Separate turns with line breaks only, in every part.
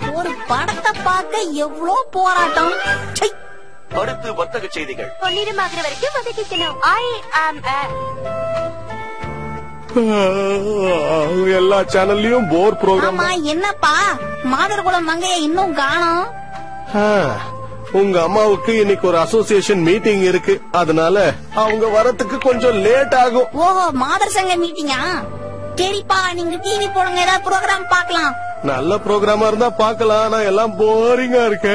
ஒரு படத்தை பார்க்க எவ்வளோ போராட்டம் ச்சை.
அடுத்து வர்த்தக செய்திகள்
பொன்னிறமாகிற வரைக்கும் வதக்கிக்கணும் ஐ ஆம்
எல்லா சேனல்லயும் போர் ப்ரோக்ராம்
ஆமா என்னப்பா மாதர்குலம் மங்கைய இன்னும் காணோம்
உங்க அம்மாவுக்கு இன்னைக்கு ஒரு அசோசியேஷன் மீட்டிங் இருக்கு அதனால அவங்க வரத்துக்கு கொஞ்சம் லேட் ஆகும்
ஓஹோ மாதர் சங்க மீட்டிங்கா சரிப்பா நீங்க டிவி போடுங்க ஏதாவது ப்ரோக்ராம் பார்க்கலாம்
நல்ல ப்ரோக்ராமா இருந்தா பார்க்கலாம் ஆனா எல்லாம் போரிங்கா இருக்கு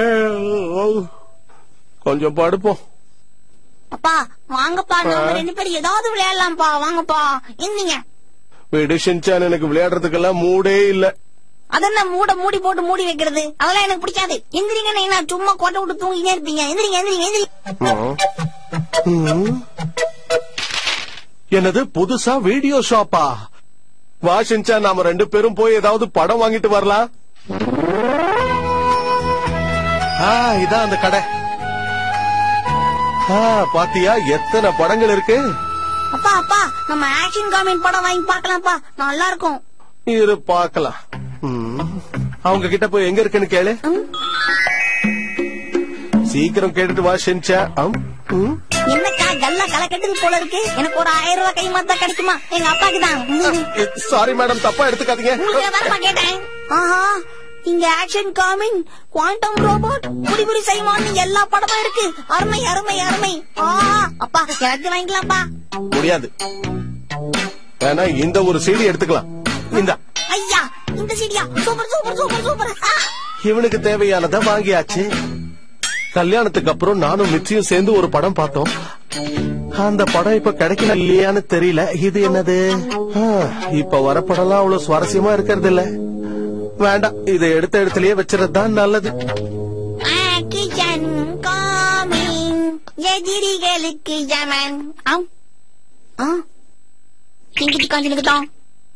கொஞ்சம் படுப்போம்
அப்பா வாங்கப்பா நம்ம ரெண்டு பேரும் ஏதாவது விளையாடலாம்ப்பா வாங்கப்பா இருந்தீங்க
விடு ஷின்சான் எனக்கு விளையாடுறதுக்கெல்லாம் மூடே இல்ல
அதென்ன மூட மூடி போட்டு மூடி வைக்கிறது அதெல்லாம் எனக்கு பிடிக்காது எந்திரிங்க நான் சும்மா கொட்டை விட்டு தூங்கினே இருப்பீங்க எந்திரிங்க எந்திரிங்க எந்திரிங்க
ம். என்னது புதுசா வீடியோ ஷாப்பா வா ஷின்சான் நாம ரெண்டு பேரும் போய் ஏதாவது படம் வாங்கிட்டு வரலாம் ஆ இதான் அந்த கடை ஆ பாத்தியா எத்தனை படங்கள் இருக்கு
அப்பா அப்பா நம்ம ஆக்ஷன் காமெண்ட் படம் வாங்கி பார்க்கலாம்ப்பா நல்லா இருக்கும்
இரு பாக்கலாம் அவங்க கிட்ட போய் எங்க இருக்குன்னு கேளு சீக்கிரம் கேட்டுட்டு வா ஷின்சா அம், ம்.
என்னக்கா கல்லா கலக்கட்டுது போல இருக்கு எனக்கு ஒரு ஆயிரம் ரூபாய் கை மாத்தா கிடைக்குமா எங்க அப்பாக்கு தான்
சாரி மேடம் தப்பா எடுத்துக்காதீங்க
வரமா கேட்டேன் ஆஹா இங்க ஆக்ஷன் காமிங் குவாண்டம் ரோபோட் புடி புடி செய்வான் எல்லா படமும் இருக்கு அருமை அருமை அருமை ஆஹா அப்பா எல்லாத்தையும் வாங்கிக்கலாம்ப்பா
முடியாது வேணா இந்த ஒரு சீடி எடுத்துக்கலாம் இந்த
ஐயா இந்த சீடியா சூப்பர் சூப்பர் சூப்பர் சூப்பர் ஆ!
இவனுக்கு தேவையானத வாங்கியாச்சு கல்யாணத்துக்கு அப்புறம் நானும் மிச்சியும் சேர்ந்து ஒரு படம் பார்த்தோம் அந்த படம் இப்ப கிடைக்கல இல்லையான்னு தெரியல இது என்னது ஆ, இப்ப வர படம்லாம் அவ்வளவு சுவாரஸ்யமா இருக்கிறது இல்ல வேண்டாம் இதை எடுத்த இடத்துலயே வச்சுறது தான் நல்லது
ஆக்ஷன் காமிங் எதிரிகளுக்கு ஜமன் ஆம் ஆ கிங்கிட்டு காஞ்சினுக்குதான்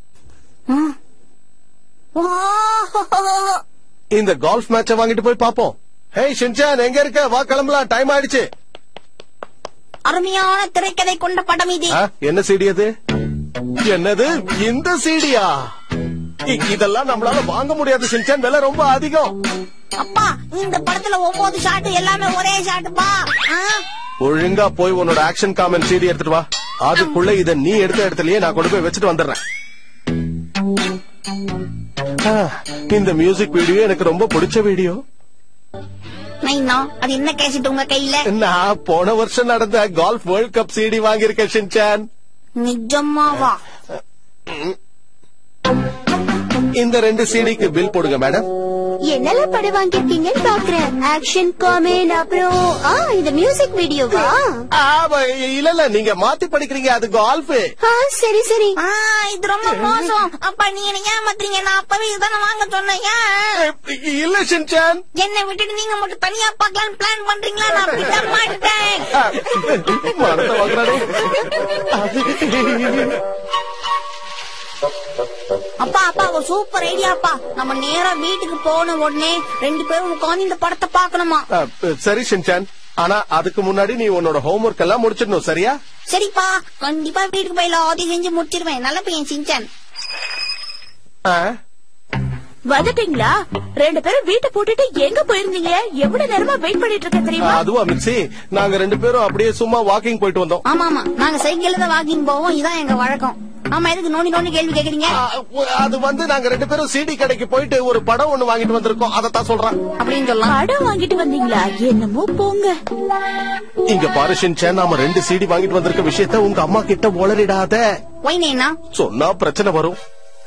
இந்த கால்ஃப் மேட்ச வாங்கிட்டு போய் பாப்போம் ஹே ஷின்சான் எங்க இருக்க வா கிளம்பலாம் டைம் ஆயிடுச்சு
அருமையான திரைக்கதை கொண்ட படம் இது
ஆ, என்ன சீடி அது என்னது இந்த சீடியா இ- இதெல்லாம் நம்மளால வாங்க முடியாது ஷின்சான் விலை ரொம்ப அதிகம்
அப்பா இந்த படத்துல ஒன்பது ஷாட் எல்லாமே ஒரே ஷாட்டுப்பா
ஒழுங்கா போய் உன்னோட ஆக்ஷன் காமெண்ட் சீடி எடுத்துட்டு வா அதுக்குள்ள இத நீ எடுத்த இடத்துலயே நான் கொண்டு போய் வச்சுட்டு வந்துடுறேன் ஆ, இந்த மியூசிக் வீடியோ எனக்கு ரொம்ப பிடிச்ச வீடியோ
நைனா அது என்ன கேசிட்டு உங்க கையில
நான் போன வருஷம் நடந்த கால்ஃப் வேர்ல்ட் கப் சீடி வாங்கியிருக்கேன் ஷின்சான்
நிஜமாவா
இந்த ரெண்டு சீடிக்கு பில் போடுங்க மேடம்
என்னெல்லாம் படம் வாங்கிருக்கீங்கன்னு பாக்குறேன் ஆக்ஷன் காமெண்ட் அப்புறம் ஆ இந்த மியூசிக் வீடியோவா
ஆ, ப- இல்ல இல்ல நீங்க மாத்தி படிக்கிறீங்க அது கால்ஃப்
ஆ சரி சரி
ஆ, இது ரொம்ப மோசம் அப்பா நீங்க என்ன ஏமாத்துறீங்க நான் அப்பவே இதுதானே வாங்க சொன்னேன் ஏன்?
இல்ல ஷின்சான்
என்னை விட்டுட்டு நீங்க மட்டும் தனியா பார்க்கலாம்னு பிளான் பண்றீங்களா நான் விட மாட்டேன்
ஆ, மரத்தை வாங்குறானே
அப்பா அப்பா ஒரு சூப்பர் ஐடியாப்பா நம்ம நேரா வீட்டுக்கு போன உடனே ரெண்டு பேரும் உட்கார்ந்து இந்த படத்தை பார்க்கணுமா
ஆ, சரி ஷின்சான் ஆனா அதுக்கு முன்னாடி நீ உன்னோட ஹோம்ஒர்க் எல்லாம் முடிச்சிடணும் சரியா
சரிப்பா கண்டிப்பா வீட்டுக்கு போய் எல்லாத்தையும் செஞ்சு முடிச்சிருவேன் நல்ல பையன் சிஞ்சன்
ஆ,
வந்துட்டீங்களா ரெண்டு பேரும் வீட்டை போட்டுட்டு எங்க போயிருந்தீங்க எவ்வளவு நேரமா வெயிட் பண்ணிட்டு இருக்க தெரியுமா
அதுவா மிக்சி நாங்க ரெண்டு பேரும் அப்படியே சும்மா வாக்கிங் போயிட்டு வந்தோம்
ஆமா ஆமா நாங்க சைக்கிள்ல தான் வாக்கிங் போவோம் இதான் எங்க வழக்கம் ஆமா எதுக்கு நோண்டி நோண்டி கேள்வி கேக்குறீங்க
ஆ, அது வந்து நாங்க ரெண்டு பேரும் சிடி கடைக்கு போயிட்டு ஒரு படம் ஒண்ணு வாங்கிட்டு வந்திருக்கோம் அதத்தான் சொல்றேன்
அப்படின்னு சொல்லலாம்
படம் வாங்கிட்டு வந்தீங்களா என்னமோ போங்க
இங்க பாரு ஷின்சான் நாம ரெண்டு சிடி வாங்கிட்டு வந்திருக்க விஷயத்த உங்க அம்மா கிட்ட உளறிடாத
ஒய்னேனா
சொன்னா பிரச்சனை வரும்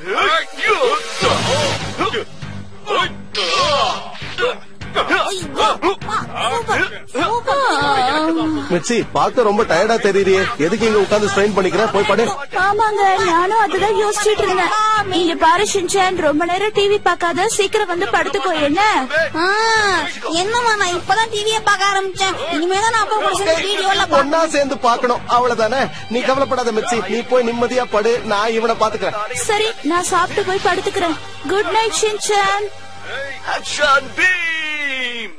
மிச்சி பார்க்க ரொம்ப டயர்டா தெரியுறியே எதுக்கு இங்க உட்கார்ந்து ஸ்ட்ரெயின் பண்ணிக்கிற போய் படு
ஆமாங்க நானும் அதுதான் யோசிச்சுட்டு இருந்தேன் நீங்க பாரு ஷின்சான் ரொம்ப நேரம் டிவி பார்க்காத சீக்கிரம் வந்து படுத்துக்கோ என்ன
ஆ, என்னம்மா நான் இப்பதான் டிவிய பார்க்க ஆரம்பிச்சேன் இனிமேதான் நான் அப்பா கூட சேர்ந்து வீடியோல
ஒன்னா சேர்ந்து பார்க்கணும் அவ்வளவுதானே நீ கவலைப்படாத மிச்சி நீ போய் நிம்மதியா படு நான் இவனை பாத்துக்கிறேன்
சரி நான் சாப்பிட்டு போய் படுத்துக்கிறேன் good night Shinchan
action Bheem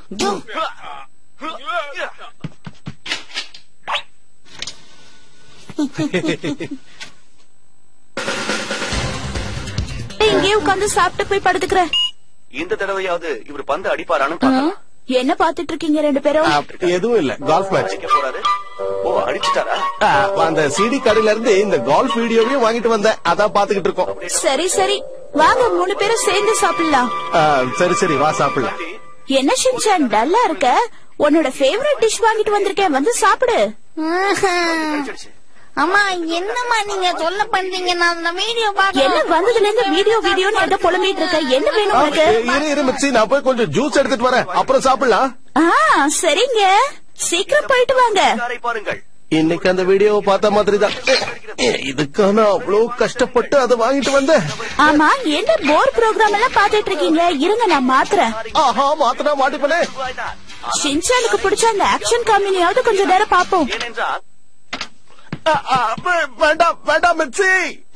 இங்கேயே உட்காந்து சாப்பிட்டு போய் படுத்துக்கிறேன்
இந்த தடவையாவது இவர் பந்து அடிப்பாரான்னு பார்க்கலாம்
என்ன பாத்துட்டு இருக்கீங்க ரெண்டு பேரும்
ஆ, எதுவும் இல்ல கால்ஃப் மேட்ச்
அடிக்க போறாரு ஓ அடிச்சிட்டாரா
அந்த சிடி கடையில இருந்து இந்த கால்ஃப் வீடியோவையும் வாங்கிட்டு வந்தேன் அதான் பாத்துக்கிட்டு இருக்கோம்
சரி சரி வாங்க மூணு பேரும் சேர்ந்து சாப்பிடலாம்
ஆ, சரி சரி வா சாப்பிடலாம்
என்ன ஷின்சான் டல்லா இருக்க உன்னோட ஃபேவரட் டிஷ் வாங்கிட்டு வந்திருக்கேன் வந்து சாப்பிடு
அடிச்சிடுச்சு.
அம்மா என்னம்மா நீங்க சொல்ல பண்றீங்க நான் அந்த வீடியோ
என்ன
பாக்க
வந்ததுல இருந்து வீடியோ வீடியோன்னு எதை புலம்பிட்டு இருக்க என்ன வேணும்
ஆ,
உனக்கு
இரு இரு மிக்ஸி நான் போய் கொஞ்சம் ஜூஸ் எடுத்துட்டு வரேன் அப்புறம் சாப்பிடலாம்
ஆ சரிங்க சீக்கிரம் போயிட்டு வாங்க
காரை பாருங்கள்
இன்னைக்கு அந்த வீடியோவை பார்த்த மாதிரி தான் இதுக்கான அவ்வளவு கஷ்டப்பட்டு அதை வாங்கிட்டு வந்தேன்
ஆமா என்ன போர் ப்ரோக்ராம் எல்லாம் பாத்துட்டு இருக்கீங்க இருங்க நான் மாத்துறேன்
ஆஹா மாத்தினா மாட்டிப்பனே
Why not?
ஷின்சானுக்கு பிடிச்ச அந்த ஆக்ஷன் காமினியாவது கொஞ்ச நேரம் பாப்போம்
ஏனென்றால்
ஆ, ஆ, வே- வேண்டாம் வேண்டாம் மிக்ஸி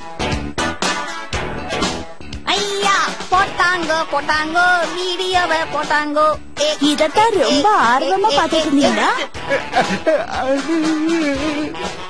ஐயா போட்டாங்க போட்டாங்க வீடியோவை போட்டாங்க ஏ,
இதத்தான் ரொம்ப ஆர்வமா பாத்துட்டு இருந்தீங்களா
அ,